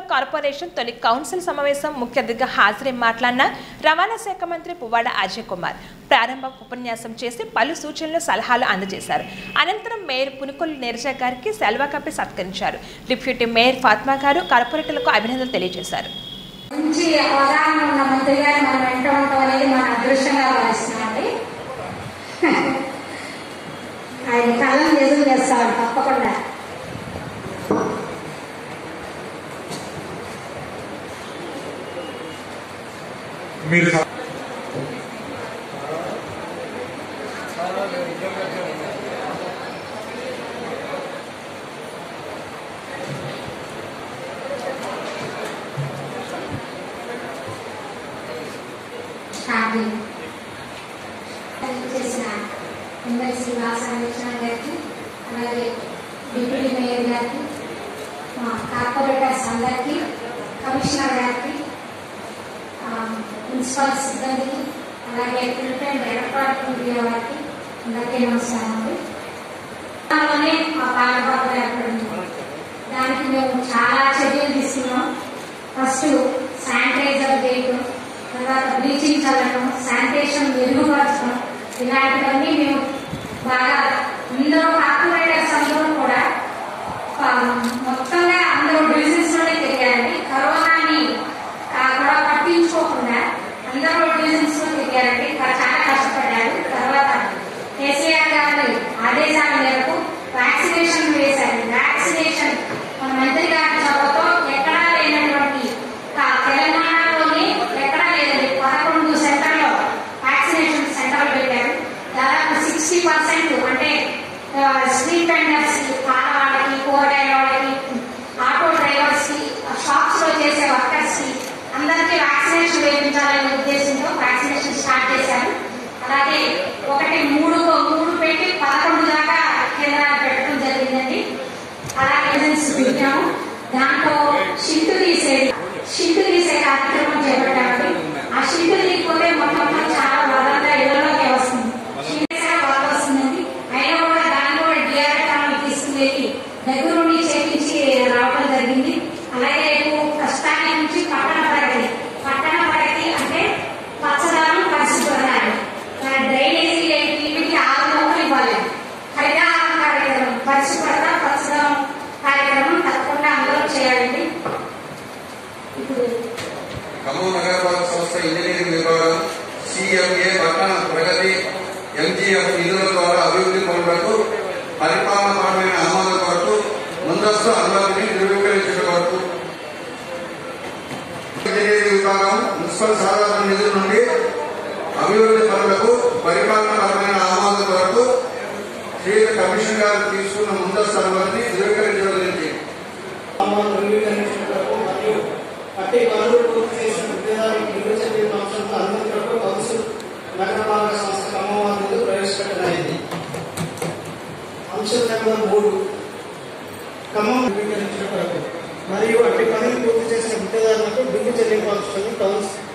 corporation తొలి council సమావేశం ముఖ్య అతిథిగా హాజరై మాట్లాడిన రవాణా శాఖ మంత్రి పువ్వాడ అజయ్ కుమార్ ప్రారంభ ఉపన్యాసం చేసి పలు సూచనలు సలహాలు అందజేశారు అనంతరం మేయర్ పునుకొల్లు నీరజ గారికి సెల్వా కప్పి సత్కరించారు డిప్యూటీ మేయర్ ఫాత్మా గారు కార్పొరేటర్లకు అభినందనలు తెలియజేశారు మంచి అవగాహన ఉన్న మంత్రి గారిని మనం వెంట ఉండటం అనేది మన అదృష్టంగా భావిస్తున్నామండి ఆయన కళను నిజం చేస్తాడు తప్పకుండా మీరు షాది చేసిన ఎమ్మెల్సీ వాసాకృష్ణ గారికి అలాగే డిప్యూటీ మేయర్ గారికి మా కార్పొరేటర్స్ అందరికీ కమిషనర్ గారికి ఆ, మున్సిపల్ సిబ్బందికి అలాగే ఫిల్టెంట్ ఎలక్ట్రానిక్ మీడియా వారికి అందరికీ నమస్కారం అండి దానిలోనే మా పాలబాబు ఏర్పడింది దానికి మేము చాలా చర్యలు తీసుకున్నాం ఫస్ట్ శానిటైజర్ చేయటం తర్వాత బ్లీచింగ్ చల్లడం శానిటేషన్ మెరుగుపరచడం ఇలాంటివన్నీ మేము బాగా అందరూ కార్పొరేటర్స్ అందరూ కూడా ఆ, మొత్తంగా అందరూ బిజినెస్ లోనే తిరిగారండి కరోనాని ఆ, కూడా పట్టించుకోకుండా అందరూ బిజినెస్ లో తిరిగారండి కా- చాలా కష్టపడ్డారు తర్వాత కేసీఆర్ గారి ఆదేశాల మేరకు వ్యాక్సినేషన్ వేశారు వ్యాక్సినేషన్ మన మంత్రి గారి చొరవతో ఎక్కడా లేనటువంటి ఆ, తెలంగాణలోని ఎక్కడా లేదండి పదకొండు సెంటర్లో వ్యాక్సినేషన్ సెంటర్లు పెట్టారు దాదాపు సిక్స్టీ పర్సెంట్ అంటే స్ట్రీట్ వెండర్స్ కి పాల వాళ్ళకి కూరగాయల వాళ్ళకి ఆటో డ్రైవర్స్ కి షాప్స్ లో చేసే వర్కర్స్ కి అందరికీ వ్యాక్సినేషన్ వేయించాలనే ఉద్దేశంతో వ్యాక్సినేషన్ స్టార్ట్ చేశారు అలాగే ఒకటి మూడు మూడు పెట్టి పదకొండు దాకా కేంద్రాలు పెట్టడం జరిగిందండి అలాగే ఏజెన్సీ పెట్టాము దాంట్లో షిఫ్ట్ తీసేది షిఫ్ట్ తీసే కార్యక్రమం చేపట్టామండి ఆ షిఫ్ట్ తీయకపోతే మొత్తం చాలా వరదగా ఇళ్లలోకి వస్తుంది షిఫ్ట్ చేసే వరద వస్తుందండి అయినా కూడా దాన్ని కూడా డిఆర్ తీసుకునేది దగ్గర నుండి చేపించి రావడం జరిగింది అలాగే రేపు ప్రస్తుతానికి నుంచి పట్టణ ప్రగతి పట్టణ ప్రగతి అంటే పచ్చదనం పరిశుభ్రత డ్రైనేజీ వీటికి ఆరు మొక్కలు ఇవ్వాలి హరితహారం కార్యక్రమం పరిశుభ్రత పచ్చదనం కార్యక్రమం తప్పకుండా అందరూ చేయాలండి ఇప్పుడు ఖమ్మం నగరపాలక సంస్థ ఇంజనీరింగ్ విభాగం సిఎంఏ పట్టణ ప్రగతి ఎంజీఎఫ్ నిధుల ద్వారా అభివృద్ధి పనులకు పరిపాలనపరమైన అమలు కొరకు ముందస్తు అనుమతిని ధృవీకరించడం వరకు ఇంజనీరింగ్ విభాగం మున్సిపల్ సాధారణ నిధుల నుండి అభివృద్ధి పనులకు పరిపాలనపరమైన ఆమోదం కొరకు శ్రీ కమిషన్ గారు తీసుకున్న ముందస్తు అనుమతిని ధృవీకరించడం జరిగింది సామాన్లు ధృవీకరించినప్పుడు మరియు అట్టి పనులు పూర్తి చేసిన ఉద్యోగాలకు నిర్వచన అంశంతో అనుమతులకు కౌన్సిల్ నగరపాలక సంస్థ ఖమ్మం ముందు ప్రవేశపెట్టడమైంది అంశం నెంబర్ మూడు ఖమ్మం ధృవీకరించిన కొరకు మరియు అట్టి పనులు పూర్తి చేసిన గుత్తేదారులకు బిల్లు చెల్లింపు అంశాన్ని కౌన్సిల్